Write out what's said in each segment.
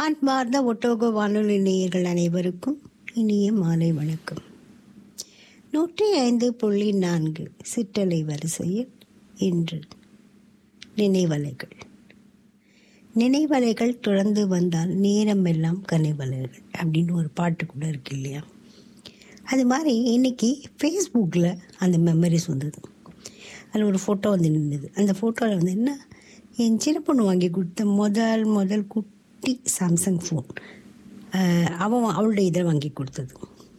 அன்பார்ந்த ஒட்டோகோ வானொலி நேயர்கள் அனைவருக்கும் இனிய மாலை வணக்கம் நூற்றி ஐந்து புள்ளி நான்கு சிற்றலை வரிசையில் இன்று நினைவலைகள் நினைவலைகள் தொடர்ந்து வந்தால் நேரம் எல்லாம் கனிவலைகள் அப்படின்னு ஒரு பாட்டு கூட இருக்கு இல்லையா அது மாதிரி இன்னைக்கு ஃபேஸ்புக்கில் அந்த மெமரிஸ் வந்தது அதில் ஒரு ஃபோட்டோ வந்து நின்றுது அந்த ஃபோட்டோவில் வந்து என்ன என் சின்ன பொண்ணு வாங்கி கொடுத்த முதல் முதல் குட்டி சாம்சங் ஃபோன் அவன் அவளுடைய இதை வாங்கி கொடுத்தது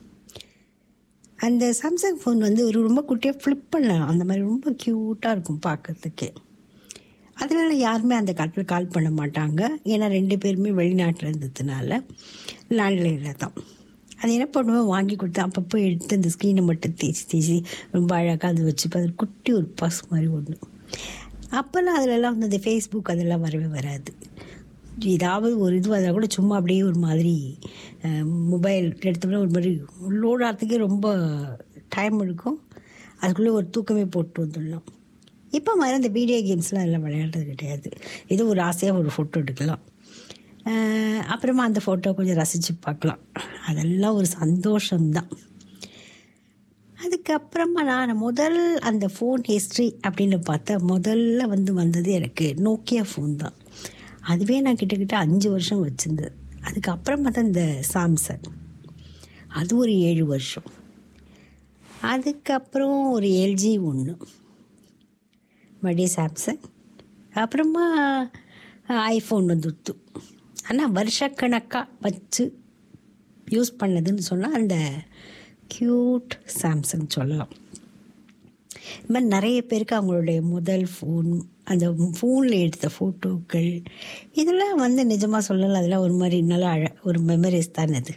அந்த சாம்சங் ஃபோன் வந்து ஒரு ரொம்ப குட்டியாக ஃப்ளிப் பண்ணலாம் அந்த மாதிரி ரொம்ப க்யூட்டாக இருக்கும் பார்க்கறதுக்கே அதனால யாருமே அந்த காலத்தில் கால் பண்ண மாட்டாங்க ஏன்னா ரெண்டு பேருமே வெளிநாட்டில் இருந்ததுனால லேண்ட்லைனில் தான் அது என்ன பண்ணுவேன் வாங்கி கொடுத்தேன் அப்பப்போ எடுத்து அந்த ஸ்க்ரீனை மட்டும் தேய்ச்சி தேய்ச்சி ரொம்ப அழகாக அது வச்சு அது குட்டி ஒரு பஸ் மாதிரி ஒன்று அப்போல்லாம் அதிலெல்லாம் வந்து அந்த ஃபேஸ்புக் அதெல்லாம் வரவே வராது ஏதாவது ஒரு இது வந்தால் கூட சும்மா அப்படியே ஒரு மாதிரி மொபைல் எடுத்தோம்னா ஒரு மாதிரி லோட் ஆகிறதுக்கே ரொம்ப டைம் எடுக்கும் அதுக்குள்ளே ஒரு தூக்கமே போட்டு வந்துடலாம் இப்போ மாதிரி அந்த வீடியோ கேம்ஸ்லாம் எல்லாம் விளையாடுறது கிடையாது ஏதோ ஒரு ஆசையாக ஒரு ஃபோட்டோ எடுக்கலாம் அப்புறமா அந்த ஃபோட்டோ கொஞ்சம் ரசித்து பார்க்கலாம் அதெல்லாம் ஒரு சந்தோஷம்தான் அதுக்கப்புறமா நான் முதல் அந்த ஃபோன் ஹிஸ்ட்ரி அப்படின்னு பார்த்தா முதல்ல வந்து வந்தது எனக்கு நோக்கியா ஃபோன் தான் அதுவே நான் கிட்டக்கிட்ட அஞ்சு வருஷம் வச்சுருந்தது அதுக்கப்புறமா தான் இந்த சாம்சங் அது ஒரு ஏழு வருஷம் அதுக்கப்புறம் ஒரு எல்ஜி ஒன்று மறுபடியும் சாம்சங் அப்புறமா ஐஃபோன் வந்துடுத்து ஆனால் வருஷக்கணக்காக வச்சு யூஸ் பண்ணதுன்னு சொன்னால் அந்த க்யூட் சாம்சங் சொல்லலாம் இது மாதிரி நிறைய பேருக்கு அவங்களுடைய முதல் ஃபோன் அந்த ஃபோனில் எடுத்த ஃபோட்டோக்கள் இதெல்லாம் வந்து நிஜமாக சொல்லலாம் அதெல்லாம் ஒரு மாதிரி நல்லா அழ ஒரு மெமரிஸ் தானே அது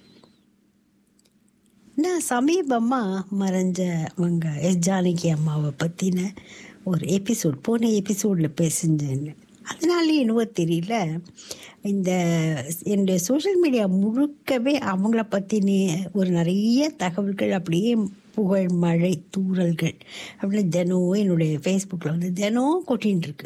நான் சமீபமாக மறைஞ்சவங்க எஸ் ஜானகி அம்மாவை பற்றின ஒரு எபிசோட் போன எபிசோடில் பேசிஞ்சேன் அதனாலே என்னவோ தெரியல இந்த என்னுடைய சோஷியல் மீடியா முழுக்கவே அவங்கள பற்றின ஒரு நிறைய தகவல்கள் அப்படியே புகழ் மழை தூறல்கள் அப்படின்னு தினம் என்னுடைய ஃபேஸ்புக்கில் வந்து தினம் கொட்டின்னு இருக்கு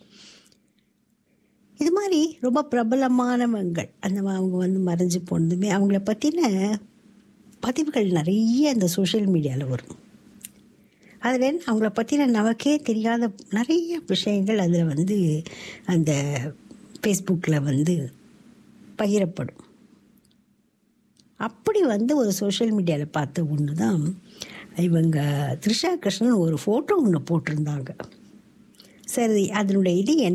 இது மாதிரி ரொம்ப பிரபலமானவங்கள் அந்த அவங்க வந்து மறைஞ்சு போனதுமே அவங்கள பற்றின பதிவுகள் நிறைய அந்த சோஷியல் மீடியாவில் வரும் அதில் அவங்கள பற்றின நமக்கே தெரியாத நிறைய விஷயங்கள் அதில் வந்து அந்த ஃபேஸ்புக்கில் வந்து பகிரப்படும் அப்படி வந்து ஒரு சோஷியல் மீடியாவில் பார்த்த ஒன்று தான் இவங்க த்ரிஷா கிருஷ்ணன் ஒரு ஃபோட்டோ ஒன்று போட்டிருந்தாங்க சரி அதனுடைய இது என்ன